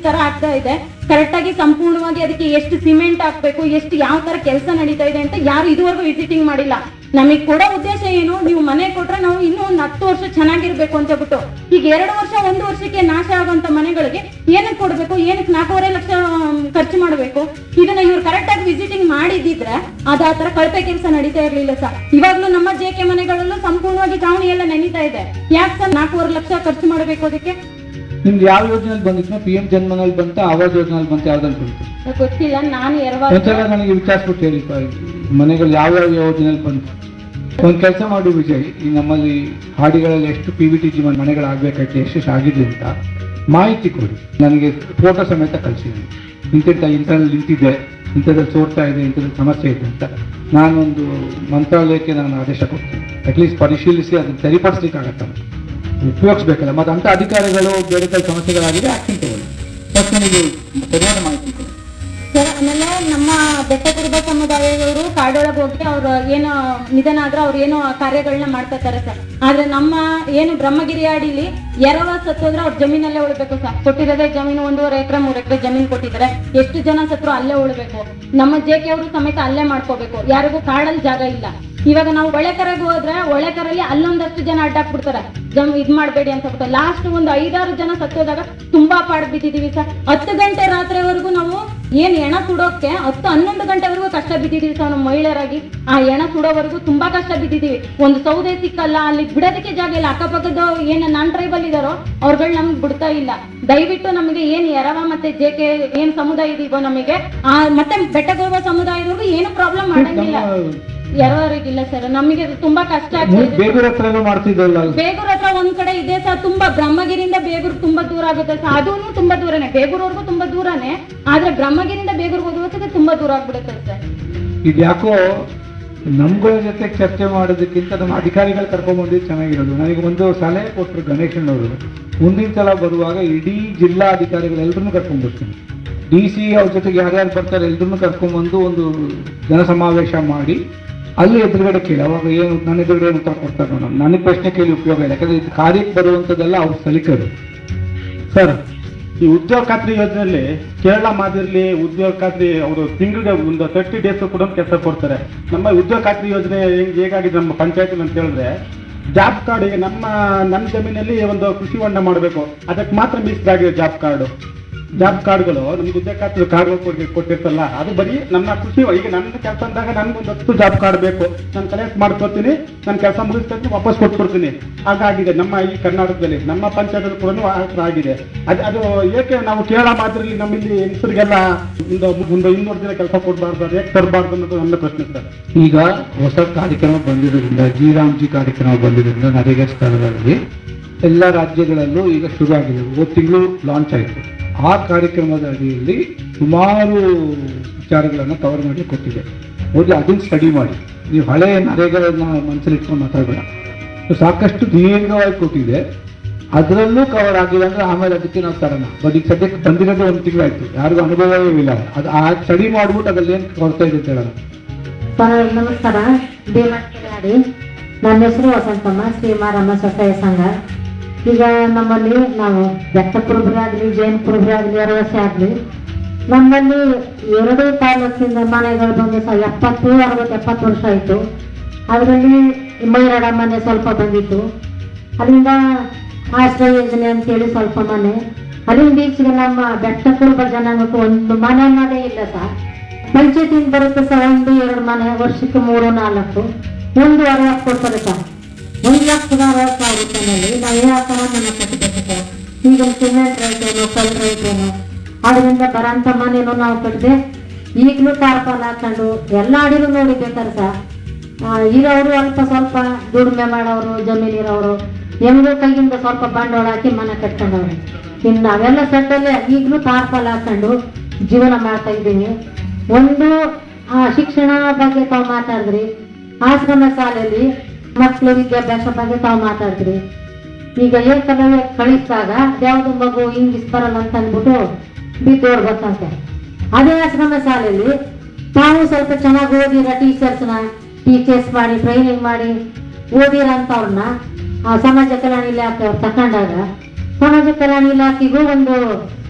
ತರ ಆಗ್ತಾ ಇದೆ ಕರೆಕ್ಟ್ ಆಗಿ ಸಂಪೂರ್ಣವಾಗಿ ಅದಕ್ಕೆ ಎಷ್ಟು ಸಿಮೆಂಟ್ ಹಾಕ್ಬೇಕು ಎಷ್ಟು ಯಾವ ತರ ಕೆಲಸ ನಡೀತಾ ಇದೆ ಅಂತ ಯಾರು ಇದುವರೆಗೂ ವಿಸಿಟಿಂಗ್ ಮಾಡಿಲ್ಲ ನಮಗೆ ಕೊಡೋ ಉದ್ದೇಶ ಏನು ನೀವು ಮನೆ ಕೊಟ್ರೆ ನಾವು ಇನ್ನೂ ಒಂದು ಹತ್ತು ವರ್ಷ ಚೆನ್ನಾಗಿರ್ಬೇಕು ಅಂತ ಹೇಳ್ಬಿಟ್ಟು ಈಗ ಎರಡು ವರ್ಷ ಒಂದು ವರ್ಷಕ್ಕೆ ನಾಶ ಆಗುವಂತ ಮನೆಗಳಿಗೆ ಏನಕ್ಕೆ ಕೊಡ್ಬೇಕು ಏನಕ್ಕೆ ನಾಲ್ಕೂವರೆ ಲಕ್ಷ ಆಮ್, ಖರ್ಚು ಮಾಡಬೇಕು ಇದನ್ನ ಇವ್ರು ಕರೆಕ್ಟ್ ಆಗಿ ವಿಸಿಟಿಂಗ್ ಮಾಡಿದಿದ್ರೆ ಅದ ಆ ತರ ಕಳಪೆ ಕೆಲಸ ನಡೀತಾ ಇರ್ಲಿಲ್ಲ ಸರ್ ಇವಾಗ್ಲೂ ನಮ್ಮ ಜೆ ಕೆ ಮನೆಗಳಲ್ಲೂ ಸಂಪೂರ್ಣವಾಗಿ ಚಾವಣಿ ಎಲ್ಲ ನೆನೀತಾ ಇದೆ ಯಾಕೆ ಸರ್ ನಾಲ್ಕೂವರೆ ಲಕ್ಷ ಖರ್ಚು ಮಾಡಬೇಕು ಅದಕ್ಕೆ ನಿಮ್ದು ಯಾವ ಯೋಜನೆಯಲ್ಲಿ ಬಂದಿತ್ತು ಪಿ ಎಂ ಜನ್ಮನಲ್ಲಿ ಬಂತ ಆವಾಸ್ ಯೋಜನೆಯಲ್ಲಿ ಬಂತ ಯಾವ್ದ್ರಲ್ಲಿ ಬಂತು ಗೊತ್ತಿಲ್ಲ ನಾನು ಒಂದ್ಸಲ ಎರವಾಗ ನನಗೆ ವಿಚಾರಿಸ್ಬಿಟ್ಟು ಹೇಳಿ ಪ, ಮನೆಗಳು ಯಾವ ಯಾವ ಯೋಜನೆಯಲ್ಲಿ ಬಂತು ಒಂದು ಕೆಲಸ ಮಾಡಿ ವಿಜಯ್ ಈ ನಮ್ಮಲ್ಲಿ ಹಾಡಿಗಳಲ್ಲಿ ಎಷ್ಟು ಪಿ ವಿ ಟಿ ಜಿ ಮನೆಗಳಾಗಬೇಕಾಯ್ತು ಎಷ್ಟೆಷ್ಟು ಆಗಿದೆ ಅಂತ ಮಾಹಿತಿ ಕೊಡಿ ನನಗೆ ಫೋಟೋ ಸಮೇತ ಕಳಿಸಿದ್ದೀನಿ ಇಂತಿಂತ ಇಂಥಲ್ಲಿ ನಿಂತಿದೆ ಇಂಥದ್ರಲ್ಲಿ ಸೋರ್ತಾ ಇದೆ ಇಂಥದ್ರಲ್ಲಿ ಸಮಸ್ಯೆ ಇದೆ ಅಂತ ನಾನೊಂದು ಮಂತ್ರಾಲಯಕ್ಕೆ ನಾನು ಆದೇಶ ಕೊಡ್ತೀನಿ ಅಟ್ಲೀಸ್ಟ್ ಪರಿಶೀಲಿಸಿ ಅದನ್ನು ಸರಿಪಡಿಸ್ಲಿಕ್ಕೆ ಆಗತ್ತಲ್ಲ ಉಪಯೋಗಿಸ್ಬೇಕಲ್ಲ ಮತ್ತೆ ಅಂಥ ಅಧಿಕಾರಿಗಳು ಬೇರೆ ಕಡೆ ಸಮಸ್ಯೆಗಳಾಗಿದೆ ಆಕ್ಷನ್ ತಗೊಳ್ಳಿ ಫಸ್ಟ್ ನನಗೆ ಸರಿಯಾದ ಮಾಹಿತಿ ಕೊಡಿ ಸರ್ ಆಮೇಲೆ ನಮ್ಮ ಬೆಟ್ಟ ಕುರುಬ ಸಮುದಾಯದವರು ಕಾಡೊಳಗೆ ಹೋಗಿ ಅವ್ರು ಏನು ನಿಧನ ಆದ್ರೆ ಅವ್ರು ಏನೋ ಕಾರ್ಯಗಳನ್ನ ಮಾಡ್ತಾ ಇರ್ತಾರೆ ಸರ್ ಆದ್ರೆ ನಮ್ಮ ಏನು ಬ್ರಹ್ಮಗಿರಿ ಅಡಿಲಿ ಎರವ ಸತ್ತೋದ್ರೆ ಅವ್ರ ಜಮೀನಲ್ಲೇ ಉಳ್ಬೇಕು ಸರ್ ಕೊಟ್ಟಿರೋದೇ ಜಮೀನು ಒಂದೂವರೆ ಎಕರೆ ಮೂರ್ ಎಕರೆ ಜಮೀನು ಕೊಟ್ಟಿದ್ದಾರೆ ಎಷ್ಟು ಜನ ಸತ್ರು ಅಲ್ಲೇ ಉಳ್ಬೇಕು ನಮ್ಮ ಜೆ ಕೆ ಅವರು ಸಮೇತ ಅಲ್ಲೇ ಮಾಡ್ಕೋಬೇಕು ಯಾರಿಗೂ ಕಾಡಲ್ಲಿ ಜಾಗ ಇಲ್ಲ ಇವಾಗ ನಾವು ಒಳೆಕರೆಗೆ ಹೋದ್ರೆ ಒಳೆಕರಲ್ಲಿ ಅಲ್ಲೊಂದಷ್ಟು ಜನ ಅಡ್ಡಾಕ್ಬಿಡ್ತಾರೆ ಜಮ್ ಇದ್ ಮಾಡ್ಬೇಡಿ ಅಂತ ಬಿಟ್ಟು ಲಾಸ್ಟ್ ಒಂದು ಐದಾರು ಜನ ಸತ್ತೋದಾಗ ತುಂಬಾ ಪಾಡ್ ಬಿದ್ದಿದೀವಿ ಸರ್ ಹತ್ತು ಗಂಟೆ ರಾತ್ರಿವರೆಗೂ ನಾವು ಏನ್ ಎಣ ಸುಡೋಕೆ ಹತ್ತು ಹನ್ನೊಂದು ಗಂಟೆವರೆಗೂ ಕಷ್ಟ ಬಿದ್ದಿದೀವಿ ಸರ್ ನಮ್ಮ ಮಹಿಳೆಯರಾಗಿ ಆ ಎಣ ಸುಡೋವರೆಗೂ ತುಂಬಾ ಕಷ್ಟ ಬಿದ್ದಿದೀವಿ ಒಂದು ಸೌದೆ ಸಿಕ್ಕಲ್ಲ ಅಲ್ಲಿ ಬಿಡೋದಕ್ಕೆ ಜಾಗ ಇಲ್ಲ ಅಕ್ಕಪಕ್ಕದ ಏನ್ ನಾನ್ ಟ್ರೈಬಲ್ ಇದಾರೋ ಅವ್ರುಗಳು ನಮ್ಗೆ ಬಿಡ್ತಾ ಇಲ್ಲ ದಯವಿಟ್ಟು ನಮಗೆ ಏನ್ ಎರವ ಮತ್ತೆ ಜೆ ಕೆ ಏನ್ ಸಮುದಾಯ ಇದೀವೋ ನಮಗೆ ಆ ಮತ್ತೆ ಬೆಟ್ಟಗೋಬ ಸಮುದಾಯದವ್ರಿಗೂ ಏನು ಪ್ರಾಬ್ಲಮ್ ಮಾಡಂಗಿಲ್ಲ ಎರವರಿಗಿಲ್ಲ ಸರ್ ನಮಗೆ ಅದು ತುಂಬಾ ಕಷ್ಟ ಆಗ್ತಾ ಇದೆ ಬೇಗೂರ್ ಹತ್ರನೂ ಮಾಡ್ತಿದ್ದಲ್ಲ ಬೇಗೂರ್ ಹತ್ರ ಒಂದ್ ಕಡೆ ಇದೆ ಸರ್ ತುಂಬಾ ಬ್ರಹ್ಮಗಿರಿಯಿಂದ ಬೇಗೂರ್ ತುಂಬಾ ದೂರ ಆಗುತ್ತೆ ಸರ್ ಅದೂ ತುಂಬಾ ದೂರನೇ ಬೇಗೂರ್ವರೆಗೂ ತುಂಬಾ ದೂರನೇ ಆದ್ರೆ ಬ್ರಹ್ಮಗಿರಿಯಿಂದ ಬೇಗೂರ್ಗೆ ಹೋಗೋದಕ್ಕೆ ತುಂಬಾ ದೂರ ಆಗ್ಬಿಡುತ್ತೆ ಸರ್ ಇದು ಯಾಕೋ ನಮ್ಗಳ ಜೊತೆ ಚರ್ಚೆ ಮಾಡೋದಕ್ಕಿಂತ ನಮ್ಮ ಅಧಿಕಾರಿಗಳು ಕರ್ಕೊಂಡ್ಬಂದಿದ್ದು ಚೆನ್ನಾಗಿರೋದು ನನಗೆ ಒಂದು ಸಲಹೆ ಕೊಟ್ಟರು ಗಣೇಶನ್ ಅವರು ಮುಂದಿನ ಸಲ ಬರುವಾಗ ಇಡೀ ಜಿಲ್ಲಾ ಅಧಿಕಾರಿಗಳೆಲ್ಲರನ್ನೂ ಕರ್ಕೊಂಡ್ಬರ್ತೀನಿ ಡಿ ಸಿ ಅವ್ರ ಜೊತೆಗೆ ಯಾರ್ಯಾರು ಬರ್ತಾರೆ ಎಲ್ಲರನ್ನೂ ಕರ್ಕೊಂಡ್ಬಂದು ಒಂದು ಜನಸಮಾವೇಶ ಮಾಡಿ ಅಲ್ಲಿ ಎದುರುಗಡೆ ಕೇಳಿ ಅವಾಗ ಏನು ನನ್ನ ಎದುರುಗಡೆ ಏನು ಉತ್ತರ ಕೊಡ್ತಾರೆ ನೋಡೋಣ ನನಗೆ ಪ್ರಶ್ನೆ ಕೇಳಿ ಉಪಯೋಗ ಇಲ್ಲ ಯಾಕಂದ್ರೆ ಇದು ಕಾರ್ಯಕ್ಕೆ ಬರುವಂಥದ್ದೆಲ್ಲ ಅವ್ರ ಸಲಿಕರು ಸರ್ ಈ ಉದ್ಯೋಗ ಖಾತ್ರಿ ಯೋಜನೆಯಲ್ಲಿ ಕೇರಳ ಮಾದರಿಲಿ ಉದ್ಯೋಗ ಖಾತ್ರಿ ಅವರು ತಿಂಗಳಿಗೆ ಒಂದು ತರ್ಟಿ ಡೇಸ್ ಕೂಡ ಕೆಲಸ ಕೊಡ್ತಾರೆ ನಮ್ಮ ಉದ್ಯೋಗ ಖಾತ್ರಿ ಯೋಜನೆ ಹೆಂಗ್ ಹೇಗಾಗಿದೆ ನಮ್ಮ ಪಂಚಾಯತ್ ಅಂತ ಹೇಳಿದ್ರೆ ಜಾಬ್ ಕಾರ್ಡ್ ಈಗ ನಮ್ಮ ನನ್ನ ಜಮೀನಲ್ಲಿ ಒಂದು ಕೃಷಿ ಹೊಂಡ ಮಾಡಬೇಕು ಅದಕ್ಕೆ ಮಾತ್ರ ಮೀಸಲಾಗಿದೆ ಜಾಬ್ ಕಾರ್ಡು ಜಾಬ್ ಕಾರ್ಡ್ಗಳು ನಮ್ಗೆ ಉದ್ಯೋಗ ಖಾತ್ರಿ ಕಾರ್ಡ್ಗಳು ಕೊಟ್ಟಿ ಕೊಟ್ಟಿರ್ತಲ್ಲ ಅದು ಬರೀ ನಮ್ಮ ಕೃಷಿ ಈಗ ನನ್ನ ಕೆಲಸ ಅಂದಾಗ ನನ್ಗೊಂದು ಹತ್ತು ಜಾಬ್ ಕಾರ್ಡ್ ಬೇಕು ನಾನು ಕಲೆಕ್ಟ್ ಮಾಡ್ಕೊತೀನಿ ನನ್ನ ಕೆಲಸ ಮುಗಿಸ್ತೀನಿ ವಾಪಸ್ ಕೊಟ್ಬಿಡ್ತೀನಿ ಹಾಗಾಗಿದೆ ನಮ್ಮ ಈ ಕರ್ನಾಟಕದಲ್ಲಿ ನಮ್ಮ ಪಂಚಾಯತ್ ಕೂಡ ಆ ಥರ ಆಗಿದೆ ಅದು ಅದು ಏಕೆ ನಾವು ಕೇರಳ ಮಾದರಿಯಲ್ಲಿ ನಮ್ಮಲ್ಲಿ ಹೆಂಗಸರಿಗೆಲ್ಲ ಒಂದು ಒಂದು ಇನ್ನೂರು ದಿನ ಕೆಲಸ ಕೊಡಬಾರ್ದು ಅದು ಏಕೆ ತರಬಾರ್ದು ಅನ್ನೋದು ನನ್ನ ಪ್ರಶ್ನೆ ಸರ್ ಈಗ ಹೊಸ ಕಾರ್ಯಕ್ರಮ ಬಂದಿರೋದ್ರಿಂದ ಜಿ ರಾಮ್ಜಿ ಕಾರ್ಯಕ್ರಮ ಬಂದಿರೋದ್ರಿಂದ ನರೇಗಾ ಸ್ಥಳಗಳಲ್ಲಿ ಎಲ್ಲ ರಾಜ್ಯಗಳಲ್ಲೂ ಈಗ ಶುರು ಆಗಿದೆ ಹೋದ ತಿಂಗಳು ಲಾಂಚ್ ಆಯಿತು ಆ ಕಾರ್ಯಕ್ರಮದ ಅಡಿಯಲ್ಲಿ ಸುಮಾರು ವಿಚಾರಗಳನ್ನು ಕವರ್ ಮಾಡಲಿಕ್ಕೆ ಕೊಟ್ಟಿದೆ ಮೊದಲು ಅದನ್ನ ಸ್ಟಡಿ ಮಾಡಿ ನೀವು ಹಳೆ ನರೇಗಾಗಳನ್ನ ಮನಸ್ಸಲ್ಲಿ ಇಟ್ಕೊಂಡು ಮಾತಾಡಬೇಡ ಸಾಕಷ್ಟು ದೀರ್ಘವಾಗಿ ಕೊಟ್ಟಿದೆ ಅದರಲ್ಲೂ ಕವರ್ ಆಗಿಲ್ಲ ಅಂದ್ರೆ ಆಮೇಲೆ ಅದಕ್ಕೆ ನಾವು ತರೋಣ ಬಟ್ ಈಗ ಸದ್ಯಕ್ಕೆ ಬಂದಿರೋದೇ ಒಂದು ತಿಂಗಳಾಯ್ತು ಯಾರಿಗೂ ಅನುಭವವೇ ಇಲ್ಲ ಅದು ಆ ಸ್ಟಡಿ ಮಾಡ್ಬಿಟ್ಟು ಅದ್ರಲ್ಲಿ ಏನು ಕೊರತೆ ಇದೆ ಅಂತ ಹೇಳೋಣ ಸರ್ ನಮಸ್ಕಾರ ದೇವಸ್ಥಾನಿ ನನ್ನ ಹೆಸರು ವಸಂತಮ್ಮ ಶ್ರೀ ಮಾರಮ್ಮ ಸ್ವಸಹಾಯ ಸಂಘ ಈಗ ನಮ್ಮಲ್ಲಿ ನಾವು ಬೆಟ್ಟಪುರಬ್ರೆ ಆಗಲಿ ಜೈನಪುರಬ್ರೆ ಆಗಲಿ ಅರವಸೆ ಆಗಲಿ ನಮ್ಮಲ್ಲಿ ಎರಡು ತಾಲೂಕಿಂದ ಮನೆಗಳು ಬಂದು ಸಹ ಎಪ್ಪತ್ತು ಅರವತ್ತು ಎಪ್ಪತ್ತು ವರ್ಷ ಆಯಿತು ಅದರಲ್ಲಿ ಮೈರಾಡ ಮನೆ ಸ್ವಲ್ಪ ಬಂದಿತ್ತು ಅಲ್ಲಿಂದ ಆಶ್ರಯ ಯೋಜನೆ ಅಂತೇಳಿ ಸ್ವಲ್ಪ ಮನೆ ಅಲ್ಲಿಂದ ಈಚೆಗೆ ನಮ್ಮ ಬೆಟ್ಟಪುರಬ ಜನಾಂಗಕ್ಕೆ ಒಂದು ಮನೆ ಅನ್ನೋದೇ ಇಲ್ಲ ಸರ್ ಪಂಚಾಯತಿಂದ ಬರುತ್ತೆ ಸರ್ ಒಂದು ಎರಡು ಮನೆ ವರ್ಷಕ್ಕೆ ಮೂರು ನಾಲ್ಕು ಒಂದು ಅರವತ್ತು ಕೊಡ್ತಾರೆ ಸರ್ ಒಂದು ಲಕ್ಷದ ಅರವತ್ತು ಸಾವಿರ ರೂಪಾಯಿನಲ್ಲಿ ನಾವು ಯಾವ ಥರ ಮನೆ ಕಟ್ಟಬೇಕು ಸರ್ ಈಗ ಸಿಮೆಂಟ್ ರೇಟ್ ಏನು ಕಲ್ ರೇಟ್ ಏನು ಅದರಿಂದ ಬರೋಂಥ ಮನೇನು ನಾವು ಕಟ್ಟಿದೆ ಈಗಲೂ ತಾರ್ಪಾಲ್ ಹಾಕೊಂಡು ಎಲ್ಲ ಅಡಿನೂ ನೋಡಿಬೇಕಾರೆ ಸರ್ ಆ, ಇರೋರು ಅಲ್ಪ ಸ್ವಲ್ಪ ದುಡಿಮೆ ಮಾಡೋರು ಜಮೀನು ಇರೋರು ಹೆಂಗೋ ಕೈಯಿಂದ ಸ್ವಲ್ಪ ಬಂಡವಾಳ ಹಾಕಿ ಮನೆ ಕಟ್ಕೊಂಡವ್ರೆ ಇನ್ನು ನಾವೆಲ್ಲ ಸೆಟ್ಟಲ್ಲೇ ಈಗಲೂ ತಾರ್ಪಾಲ್ ಹಾಕೊಂಡು ಜೀವನ ಮಾಡ್ತಾ ಇದ್ದೀವಿ ಒಂದು ಆ, ಶಿಕ್ಷಣ ಬಗ್ಗೆ ತಾವು ಮಾತಾಡಿದ್ರಿ ಆಶ್ರಮ ಶಾಲೆಯಲ್ಲಿ ಮಕ್ಕಳು ವಿದ್ಯಾಭ್ಯಾಸ ಬಗ್ಗೆ ತಾವು ಮಾತಾಡಿದ್ರಿ ಈಗ ಏಕಲವ್ಯ ಕಳಿಸಿದಾಗ ಯಾವ್ದು ಮಗು ಇಂಗ್ಲಿಷ್ ಬರಲ್ಲ ಅಂತ ಅಂದ್ಬಿಟ್ಟು ಬಿದ್ದೋರ್ ಗೊತ್ತಂತೆ ಅದೇ ಆಶ್ರಮ ಶಾಲೆಯಲ್ಲಿ ತಾವು ಸ್ವಲ್ಪ ಚೆನ್ನಾಗಿ ಓದಿರೋ ಟೀಚರ್ಸ್ನ ಟೀಚರ್ಸ್ ಮಾಡಿ ಟ್ರೈನಿಂಗ್ ಮಾಡಿ ಓದಿರೋಂಥವ್ರನ್ನ ಆ ಸಮಾಜ ಕಲ್ಯಾಣ ಇಲಾಖೆ ಅವ್ರು ತಕೊಂಡಾಗ ಸಮಾಜ ಕಲ್ಯಾಣ ಇಲಾಖೆಗೂ ಒಂದು